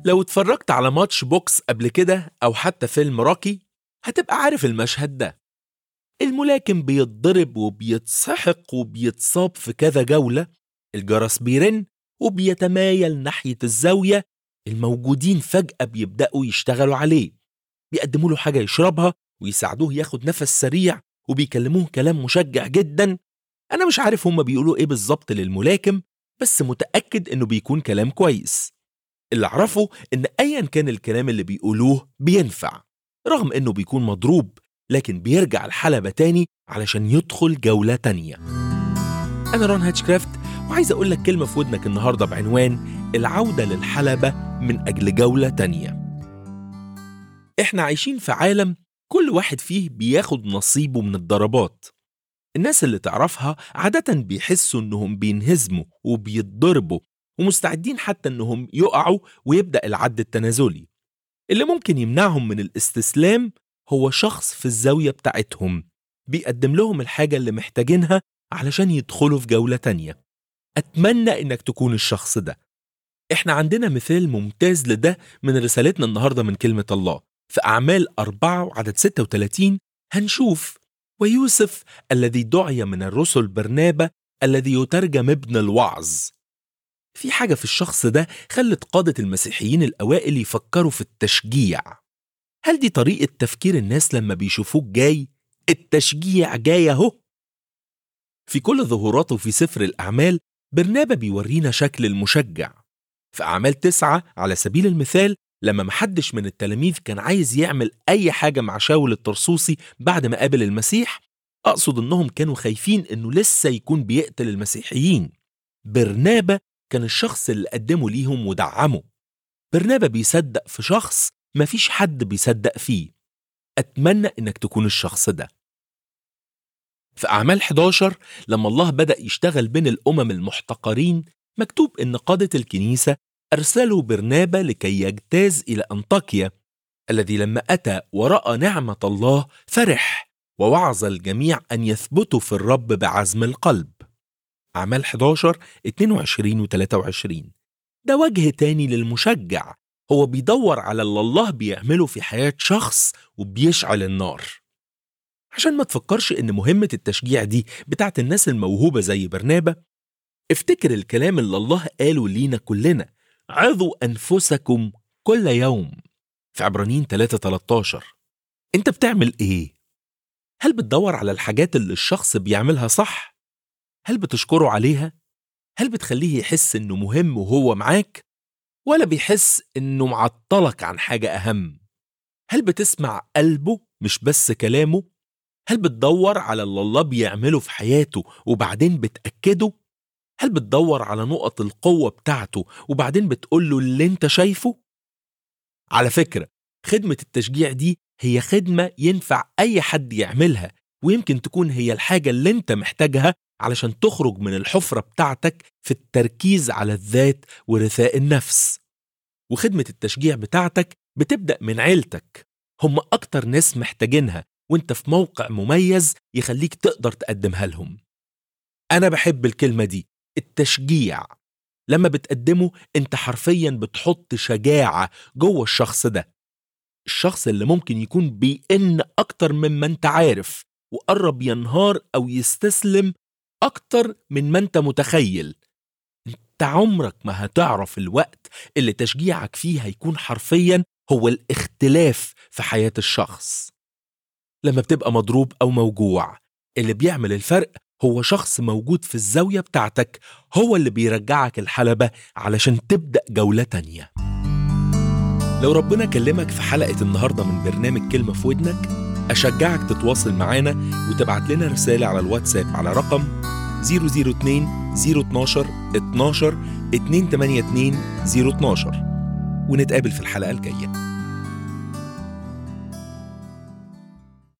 لو اتفرجت على ماتش بوكس قبل كده أو حتى فيلم روكي هتبقى عارف المشهد ده الملاكم بيتضرب وبيتسحق وبيتصاب في كذا جولة الجرس بيرن وبيتمايل ناحية الزاوية الموجودين فجأة بيبدأوا يشتغلوا عليه بيقدموا له حاجة يشربها ويساعدوه ياخد نفس سريع وبيكلموه كلام مشجع جدا أنا مش عارف هما بيقولوا إيه بالظبط للملاكم بس متأكد إنه بيكون كلام كويس اللي أعرفه إن أيا كان الكلام اللي بيقولوه بينفع رغم إنه بيكون مضروب لكن بيرجع الحلبة تاني علشان يدخل جولة تانية أنا رون هاتشكرافت وعايز أقول لك كلمة في ودنك النهاردة بعنوان العودة للحلبة من أجل جولة تانية إحنا عايشين في عالم كل واحد فيه بياخد نصيبه من الضربات الناس اللي تعرفها عادة بيحسوا إنهم بينهزموا وبيتضربوا ومستعدين حتى إنهم يقعوا ويبدأ العد التنازلي اللي ممكن يمنعهم من الاستسلام هو شخص في الزاوية بتاعتهم بيقدم لهم الحاجة اللي محتاجينها علشان يدخلوا في جولة تانية أتمنى إنك تكون الشخص ده إحنا عندنا مثال ممتاز لده من رسالتنا النهاردة من كلمة الله في أعمال أربعة وعدد 36 هنشوف ويوسف الذي دعي من الرسل برنابة الذي يترجم ابن الوعظ في حاجة في الشخص ده خلت قادة المسيحيين الأوائل يفكروا في التشجيع هل دي طريقة تفكير الناس لما بيشوفوك جاي؟ التشجيع جاي أهو في كل ظهوراته في سفر الأعمال برنابا بيورينا شكل المشجع في أعمال تسعة على سبيل المثال لما محدش من التلاميذ كان عايز يعمل أي حاجة مع شاول الطرسوسي بعد ما قابل المسيح أقصد إنهم كانوا خايفين إنه لسه يكون بيقتل المسيحيين برنابا كان الشخص اللي قدمه ليهم ودعمه برنابا بيصدق في شخص مفيش حد بيصدق فيه أتمنى إنك تكون الشخص ده في أعمال 11 لما الله بدأ يشتغل بين الأمم المحتقرين مكتوب إن قادة الكنيسة أرسلوا برنابا لكي يجتاز إلى أنطاكيا الذي لما أتى ورأى نعمة الله فرح ووعظ الجميع أن يثبتوا في الرب بعزم القلب أعمال 11 22 و 23 ده وجه تاني للمشجع هو بيدور على اللي الله بيعمله في حياة شخص وبيشعل النار عشان ما تفكرش إن مهمة التشجيع دي بتاعت الناس الموهوبة زي برنابا افتكر الكلام اللي الله قاله لينا كلنا عظوا أنفسكم كل يوم في عبرانيين 3 13 انت بتعمل ايه؟ هل بتدور على الحاجات اللي الشخص بيعملها صح؟ هل بتشكره عليها؟ هل بتخليه يحس انه مهم وهو معاك؟ ولا بيحس انه معطلك عن حاجة أهم؟ هل بتسمع قلبه مش بس كلامه؟ هل بتدور على اللي الله بيعمله في حياته وبعدين بتأكده؟ هل بتدور على نقط القوة بتاعته وبعدين بتقوله اللي انت شايفه؟ على فكرة خدمة التشجيع دي هي خدمة ينفع أي حد يعملها ويمكن تكون هي الحاجة اللي انت محتاجها علشان تخرج من الحفرة بتاعتك في التركيز على الذات ورثاء النفس وخدمة التشجيع بتاعتك بتبدأ من عيلتك هم أكتر ناس محتاجينها وانت في موقع مميز يخليك تقدر تقدمها لهم أنا بحب الكلمة دي التشجيع لما بتقدمه انت حرفيا بتحط شجاعة جوه الشخص ده الشخص اللي ممكن يكون بيئن أكتر مما انت عارف وقرب ينهار أو يستسلم أكتر من ما انت متخيل انت عمرك ما هتعرف الوقت اللي تشجيعك فيه هيكون حرفيا هو الاختلاف في حياة الشخص لما بتبقى مضروب أو موجوع اللي بيعمل الفرق هو شخص موجود في الزاوية بتاعتك هو اللي بيرجعك الحلبة علشان تبدأ جولة تانية لو ربنا كلمك في حلقة النهاردة من برنامج كلمة في ودنك أشجعك تتواصل معانا وتبعت لنا رسالة على الواتساب على رقم 002 012 12 282 012 ونتقابل في الحلقة الجاية